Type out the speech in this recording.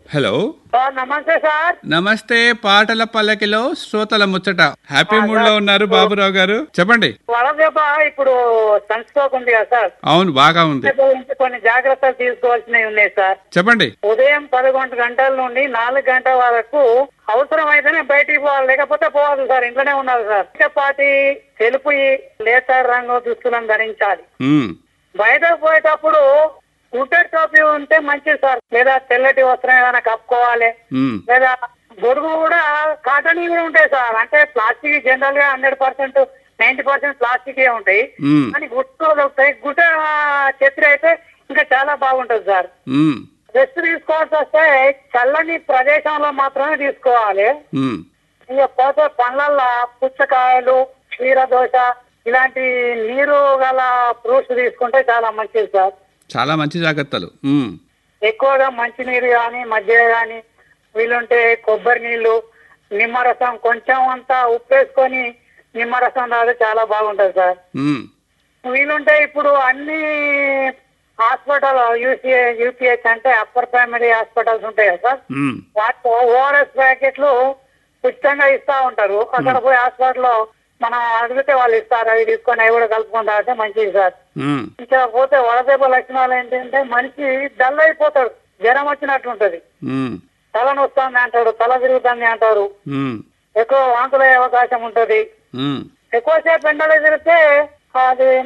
hello sir నమస్తే sir నమస్తే పాటల పల్లకిలో శ్రోతల ముచ్చట హ్యాపీ మూడ్ లో ఉన్నారు బాబురావు గారు చెప్పండి వడదెబ్బ ఇప్పుడు సన్స్ట్రోక్ ఉంది కదా సార్ అవును బాగా ఉంది వడదెబ్బ గురించి కొన్ని జాగ్రత్తలు తీసుకోవాల్సినవి ఉన్నాయి సార్ చెప్పండి ఉదయం పదకొండు గంటల నుండి నాలుగు గంటల వరకు అవసరమైతేనే బయటికి పోవాలి లేకపోతే పోవాలి సార్ ఇంట్లోనే ఉండాలి సార్ పాటి తెలుపు లేత రంగు దుస్తులను ధరించాలి ఉమ్, బయటకు పోయేటప్పుడు గుడ్డెడ్ టోపీ ఉంటే మంచిది సార్ లేదా తెల్లటి వస్త్రం ఏదైనా కప్పుకోవాలి ఉమ్, లేదా గొడుగు కూడా కాటన్ కూడా ఉంటాయి సార్ అంటే ప్లాస్టిక్ జనరల్ గా hundred percent ninety percent plastic ఉంటాయి ఉమ్, కానీ గుట్టలు ఉంటాయి గుట్ట చెత్రి అయితే ఇంకా చాలా బాగుంటది సార్ ఉమ్, రెస్ట్ తీసుకోవాల్సి వస్తే చల్లని ప్రదేశంలో మాత్రమే తీసుకోవాలి ఉమ్, ఇక పోతే పండ్లల్లో పుచ్చకాయలు క్షీరదోశ ఇలాంటి నీరు గల ఫ్రూట్స్ తీసుకుంటే చాలా మంచిది సార్ చాలా మంచి జాగ్రత్తలు ఉమ్, ఎక్కువగా మంచినీరు కానీ మజ్జిగ కానీ వీలుంటే కొబ్బరి నీళ్లు నిమ్మరసం కొంచెం అంతా ఉప్పు వేసుకొని నిమ్మరసం తాగితే చాలా బాగుంటుంది సార్ ఉమ్, వీలుంటే ఇప్పుడు అన్ని హాస్పిటల్ యూసీఏ యూపీహెచ్ అంటే అప్పర్ ప్రైమరీ హాస్పిటల్స్ ఉంటాయి కదా సార్ ఉమ్, వాటిలో ఓఆర్ఎస్ ప్యాకెట్లు ఉచితంగా ఇస్తా ఉంటారు అక్కడ పోయి హాస్పిటల్లో మనం అడిగితే వాళ్ళు ఇస్తారు అవి తీసుకొని అవి కూడా కలుపుకొని తాగితే మంచిది సార్ ఉమ్, ఇంకా పోతే వడదెబ్బ లక్షణాలు ఏంటంటే మనిషి డల్ అయిపోతాడు జ్వరం వచ్చినట్టు ఉంటది ఉమ్, తల నొస్తుంది అంటాడు తల తిరుగుతుంది అంటారు ఉమ్, ఎక్కువ వాంతులయ్యే అవకాశం ఉంటది ఉమ్, ఎక్కువసేపు ఎండలో తిరిగితే అది